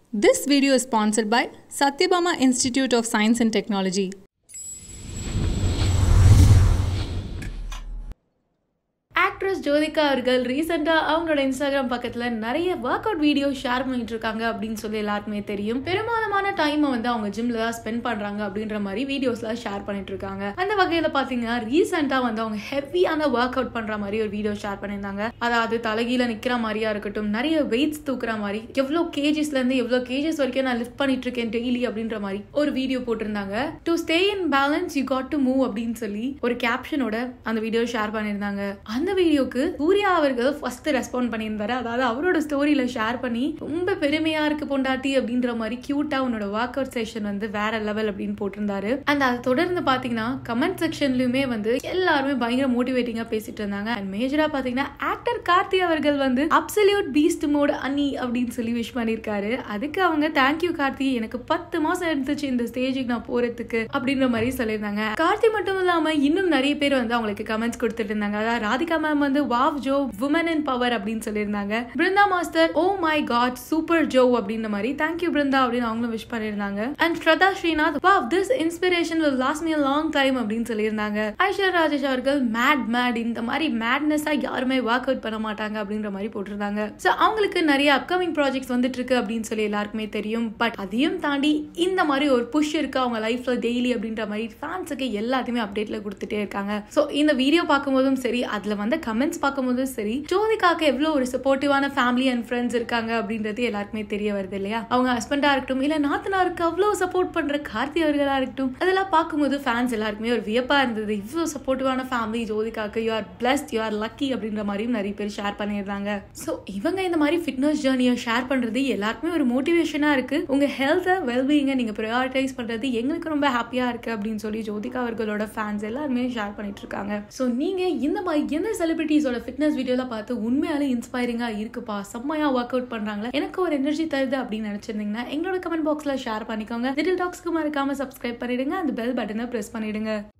This video is sponsored by Satyabama Institute of Science and Technology. Actress Jyothika அவர்கள் ரீசெண்டாக அவங்களோட Instagram பக்கத்தில் நிறைய ஒர்க் அவுட் வீடியோ ஷேர் பண்ணிட்டு இருக்காங்க அப்படின்னு சொல்லி எல்லாருக்குமே தெரியும் பெரும்பாலான டைமை வந்து அவங்க ஜிம்ல தான் ஸ்பெண்ட் பண்றாங்க அப்படின்ற மாதிரி வீடியோஸ்லாம் ஷேர் பண்ணிட்டு இருக்காங்க அந்த வகையில் பார்த்தீங்கன்னா ரீசெண்டாக வந்து அவங்க ஹெவியான ஒர்க் அவுட் பண்ற மாதிரி ஒரு வீடியோ ஷேர் பண்ணியிருந்தாங்க அதாவது தலைகீழ நிக்கிற மாதிரியா இருக்கட்டும் நிறைய வெயிட்ஸ் தூக்குற மாதிரி எவ்வளோ கேஜிஸ்ல இருந்து எவ்வளோ கேஜஸ் வரைக்கும் நான் லிஃப்ட் பண்ணிட்டு இருக்கேன் டெய்லி அப்படின்ற மாதிரி ஒரு வீடியோ போட்டிருந்தாங்க to stay in balance you got to move அப்படின்னு சொல்லி ஒரு கேப்ஷனோட அந்த வீடியோ ஷேர் பண்ணியிருந்தாங்க அந்த வீடியோக்கு சூர்யா அவர்கள் ஃபர்ஸ்ட் ரெஸ்பாண்ட் பண்ணியிருந்தாரு அதாவது அவரோட ஸ்டோரியில ஷேர் பண்ணி ரொம்ப பெருமையா இருக்கு பொண்டாட்டி அப்படின்ற மாதிரி கியூட்டா உன்னோட ஒர்க் அவுட் செஷன் வந்து வேற லெவல் அப்படின்னு போட்டிருந்தாரு அண்ட் அதை தொடர்ந்து பாத்தீங்கன்னா கமெண்ட் செக்ஷன்லயுமே வந்து எல்லாருமே பயங்கர மோட்டிவேட்டிங்கா பேசிட்டு இருந்தாங்க அண்ட் மேஜரா பாத்தீங்கன்னா ஆக்டர் கார்த்தி அவர்கள் வந்து அப்சல்யூட் பீஸ்ட் மோட் அன்னி அப்படின்னு சொல்லி விஷ் பண்ணிருக்காரு அதுக்கு அவங்க தேங்க்யூ கார்த்தி எனக்கு பத்து மாசம் இருந்துச்சு இந்த ஸ்டேஜுக்கு நான் போறதுக்கு அப்படின்ற மாதிரி சொல்லியிருந்தாங்க கார்த்தி மட்டும் இல்லாம இன்னும் நிறைய பேர் வந்து அவங்களுக்கு கமெண்ட்ஸ் கொடுத்துட்டு இருந்தாங்க அதாவது ராதிகா மேம் வந்து wow Jo woman in power அப்படின்னு சொல்லியிருந்தாங்க Brinda master oh my god super Jo அப்படின்ற மாதிரி தேங்க்யூ பிருந்தா அப்படின்னு அவங்களும் விஷ் பண்ணியிருந்தாங்க and Shraddha Srinath wow this inspiration will last me long time அப்படின்னு சொல்லியிருந்தாங்க ஐஸ்வர்யா ராஜேஷ் அவர்கள் மேட் மேட் இந்த மாதிரி மேட்னஸா யாருமே ஒர்க் அவுட் பண்ண மாட்டாங்க அப்படின்ற மாதிரி போட்டிருந்தாங்க ஸோ அவங்களுக்கு நிறைய அப்கமிங் ப்ராஜெக்ட்ஸ் வந்துட்டு இருக்கு அப்படின்னு சொல்லி எல்லாருக்குமே தெரியும் பட் அதையும் தாண்டி இந்த மாதிரி ஒரு புஷ் இருக்கு அவங்க லைஃப்ல டெய்லி அப்படின்ற மாதிரி ஃபேன்ஸுக்கு எல்லாத்தையுமே அப்டேட்ல கொடுத்துட்டே இருக்காங்க ஸோ இந்த வீடியோ பார்க்கும்போதும் சரி அதுல வந்த கமெண்ட்ஸ் பார்க்கும்போதும் சரி ஜோதிகாக்கு எவ்வளவு ஒரு சப்போர்ட்டிவான ஃபேமிலி அண்ட் ஃப்ரெண்ட்ஸ் இருக்காங்க அப்படின்றது எல்லாருக்குமே தெரிய வருது இல்லையா அவங்க ஹஸ்பண்டா இருக்கட்டும் இல்ல நாத்தனாருக்கு அவ்வளவு சப்போர்ட் பண்ற கார்த்தி அவர்களா இருக்கட்டும் அதெல்லாம் பார்க்கும்போது ஃபேன்ஸ் எல்லாருக்குமே ஒரு வியப்பா இருந்தது இவ்வளவு சப்போர்ட்டிவான ஃபேமிலி ஜோதிகாக்கு you are blessed you are lucky அப்படின்ற மாதிரியும் நிறைய பேர் ஷேர் பண்ணிடுறாங்க ஸோ இவங்க இந்த மாதிரி ஃபிட்னஸ் ஜேர்னியை ஷேர் பண்றது எல்லாருக்குமே ஒரு மோட்டிவேஷனா இருக்கு உங்க ஹெல்த்தை வெல்பீயிங்கை நீங்க ப்ரையாரிட்டைஸ் பண்றது எங்களுக்கு ரொம்ப ஹாப்பியா இருக்கு அப்படின்னு சொல்லி ஜோதிகா அவர்களோட ஃபேன்ஸ் எல்லாருமே ஷேர் பண்ணிட்டு இருக்காங்க ஸோ நீங்க இந்த மாதிரி எந்த செலிபிரிட்டிஸோட ஃபிட்னஸ் வீடியோலாம் பார்த்து உண்மையாலே இன்ஸ்பைரிங்கா இருக்குப்பா செம்மையா ஒர்க் அவுட் பண்றாங்களா எனக்கு ஒரு எனர்ஜி தருது அப்படின்னு நினைச்சிருந்தீங்கன்னா எங்களோட கமெண்ட் பாக்ஸ்ல ஷேர் பண்ணிக்கோங்க லிட்டில் டாக்ஸ்க்கு மறக்காம சப்ஸ்கிரைப் பண்ணிடுங்க அந்த பெல் பட்டனை பிரஸ் பண்ணிடுங்க